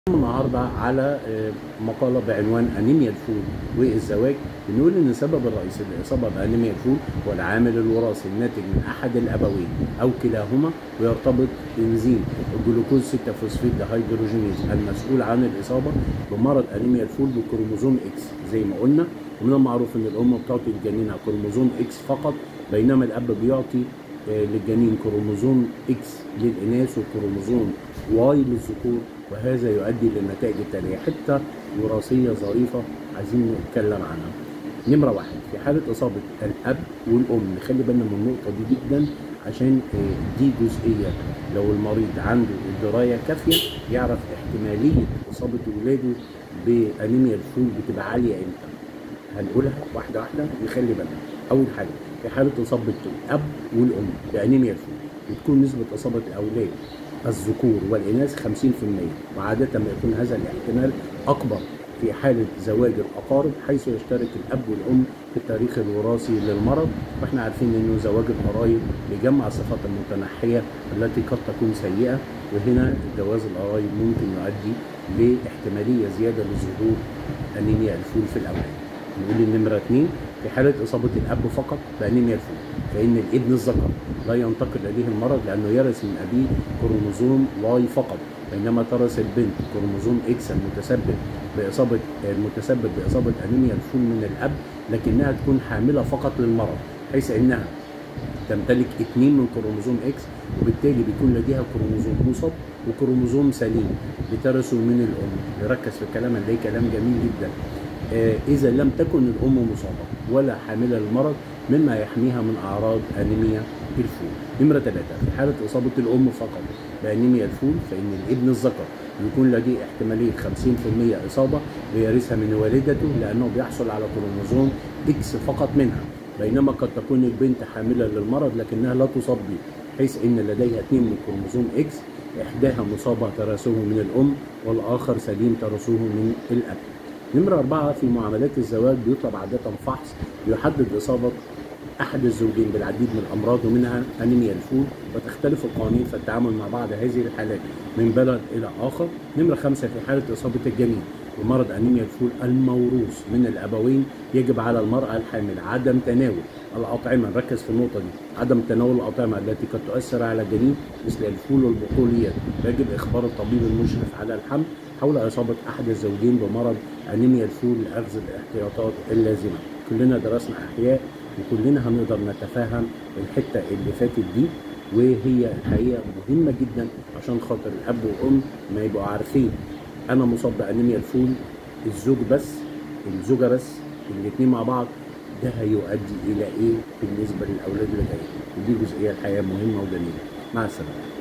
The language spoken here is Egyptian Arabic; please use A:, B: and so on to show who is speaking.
A: النهارده على آه، مقاله بعنوان انيميا الفول والزواج بنقول ان السبب الرئيسي للاصابه بانيميا الفول هو العامل الوراثي الناتج من احد الابوين او كلاهما ويرتبط بانزيم الجلوكوز 6 فوسفيد دهيدروجينيز المسؤول عن الاصابه بمرض انيميا الفول بكروموزوم اكس زي ما قلنا ومن المعروف ان الام بتعطي لجنينها كروموزوم اكس فقط بينما الاب بيعطي آه، للجنين كروموزوم اكس للاناث وكروموزوم واي للذكور وهذا يؤدي للنتائج التاليه حته وراثيه ظريفه عايزين نتكلم عنها. نمره واحد في حاله اصابه الاب والام نخلي بالنا من النقطه دي جدا عشان آه، دي جزئيه لو المريض عنده الدرايه كافيه يعرف احتماليه اصابه ولاده بانيميا الفول بتبقى عاليه امتى. هنقولها واحده واحده نخلي بالنا. اول حاجه في حاله اصابه الاب والام بانيميا الفول بتكون نسبه اصابه الاولاد الذكور والاناث 50% وعاده ما يكون هذا الاحتمال اكبر في حاله زواج الاقارب حيث يشترك الاب والام في التاريخ الوراثي للمرض واحنا عارفين انه زواج القرايب بيجمع الصفات المتنحيه التي قد تكون سيئه وهنا جواز القرايب ممكن يؤدي لاحتماليه زياده لظهور انيميا الفول في الاولاد. نقول النمره اثنين في حاله اصابه الاب فقط بانيميا الفول فان الابن الذكر لا ينتقل لديه المرض لانه يرث من ابيه كروموزوم واي فقط بينما ترث البنت كروموزوم اكس المتسبب باصابه المتسبب باصابه انيميا الفول من الاب لكنها تكون حامله فقط للمرض حيث انها تمتلك اثنين من كروموزوم اكس وبالتالي بيكون لديها كروموزوم مصاب وكروموزوم سليم بترثه من الام نركز في الكلام اللي كلام جميل جدا آه، اذا لم تكن الام مصابه ولا حامله للمرض مما يحميها من اعراض انيميا الفول نمره ثلاثه في حاله اصابه الام فقط بانيميا الفول فان الابن الذكر بيكون لديه احتماليه 50% اصابه ويرثها من والدته لانه بيحصل على كروموزوم اكس فقط منها بينما قد تكون البنت حامله للمرض لكنها لا تصاب به حيث ان لديها اثنين من كروموزوم اكس احداها مصابه ترثه من الام والاخر سليم ترثه من الاب نمرة أربعة في معاملات الزواج بيطلب عادة فحص يحدد إصابة أحد الزوجين بالعديد من الأمراض ومنها أنيميا الفول وتختلف القوانين في التعامل مع بعض هذه الحالات من بلد إلى آخر نمرة خمسة في حالة إصابة الجنين بمرض أنيميا الفول الموروث من الأبوين يجب على المرأة الحامل عدم تناول الأطعمة نركز في النقطة دي عدم تناول الأطعمة التي قد تؤثر على الجنين مثل الفول والبقوليات يجب إخبار الطبيب المشرف على الحمل حول إصابة أحد الزوجين بمرض أنيميا الفول لأخذ الاحتياطات اللازمة كلنا درسنا أحياء وكلنا هنقدر نتفهم الحتة اللي فاتت دي وهي الحقيقة مهمة جدا عشان خاطر الأب والأم ما يبقوا عارفين أنا مصاب بأنيميا الفول الزوج بس الزوجة بس الاتنين مع بعض ده هيؤدي إلى إيه بالنسبة للأولاد اللي جايين ودي جزئية الحقيقة مهمة وجميلة مع السلامة